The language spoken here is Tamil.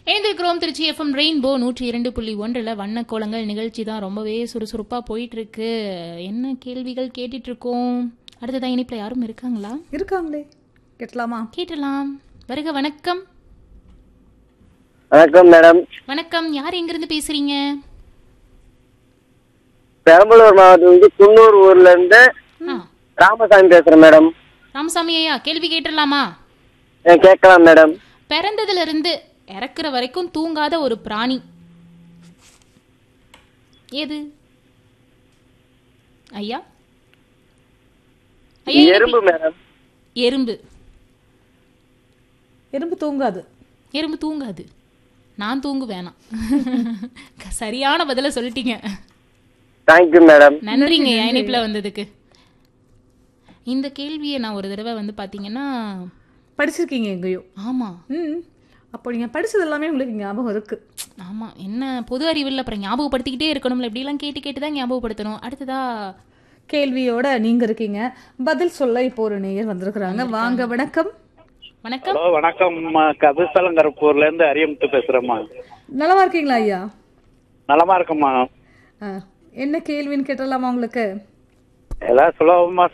இணைந்திருக்கிறோம் திருச்சி எஃப்எம் ரெயின்போ நூற்றி இரண்டு புள்ளி ஒன்றில் வண்ண கோலங்கள் நிகழ்ச்சி தான் ரொம்பவே சுறுசுறுப்பாக போயிட்டு இருக்கு என்ன கேள்விகள் கேட்டுட்டு இருக்கோம் அடுத்ததான் இனிப்பில் யாரும் இருக்காங்களா இருக்காங்களே கேட்டலாமா கேட்டலாம் வருக வணக்கம் வணக்கம் மேடம் வணக்கம் யார் எங்கிருந்து பேசுறீங்க பெரம்பலூர் மாவட்டம் வந்து குன்னூர் ஊர்ல இருந்து ஆ ராமசாமி பேசுறேன் மேடம் ராமசாமி ஐயா கேள்வி கேட்டுடலாமா அஹ் கேட்கலாம் மேடம் பிறந்ததுல இருந்து இறக்குற வரைக்கும் தூங்காத ஒரு பிராணி எது ஐயா ஐயா எறும்பு மேடம் எறும்பு எறும்பு தூங்காது எறும்பு தூங்காது நான் தூங்கு வேணாம் சரியான பதில சொல்லிட்டீங்க தேங்க்யூ மேடம் நன்றிங்க இணைப்புல வந்ததுக்கு இந்த கேள்வியை நான் ஒரு தடவை வந்து பாத்தீங்கன்னா படிச்சிருக்கீங்க எங்கேயோ ஆமா ம் அப்போ நீங்கள் படிச்சது எல்லாமே உங்களுக்கு ஞாபகம் இருக்கு ஆமா என்ன பொது அறிவில் அப்புறம் ஞாபகப்படுத்திக்கிட்டே இருக்கணும்ல இப்படிலாம் கேட்டு கேட்டு தான் ஞாபகப்படுத்தணும் அடுத்ததா கேள்வியோட நீங்க இருக்கீங்க பதில் சொல்ல இப்போ ஒரு நேயர் வந்திருக்கிறாங்க வாங்க வணக்கம் வணக்கம் ஹலோ வணக்கம் கபிசலங்கரப்பூர்ல இருந்து அரியமுத்து பேசுறேம்மா நலமா இருக்கீங்களா ஐயா நலமா இருக்கம்மா ஆ, என்ன கேள்வின்னு கேட்டலாமா உங்களுக்கு எல்லாம் சுலபமா